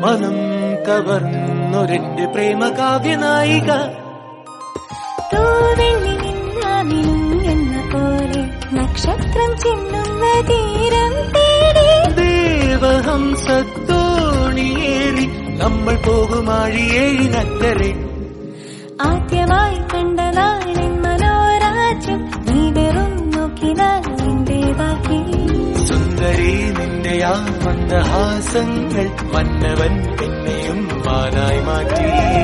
മനം കവർന്നൊരെന്റെ പ്രേമ കാവ്യനായിക തൂവെള്ളി നിന്നാമിനും എന്ന പോലെ നക്ഷത്രം ചിന്നുന്ന തീരം തേടി ദേവഹംസത്തോണിയേറി നമ്മൾ പോകുമാഴിയേഴിനക്കരെ ആദ്യമായി കണ്ട നാളിൻ മനോരാജ്യം നീ വെറും നോക്കിനാൽ നിന്റെ ബാക്കി സുന്ദരി നിന്റെ ആ മന്ദഹാസങ്ങൾ മന്നവൻ എന്നെയും മാനായി മാറ്റി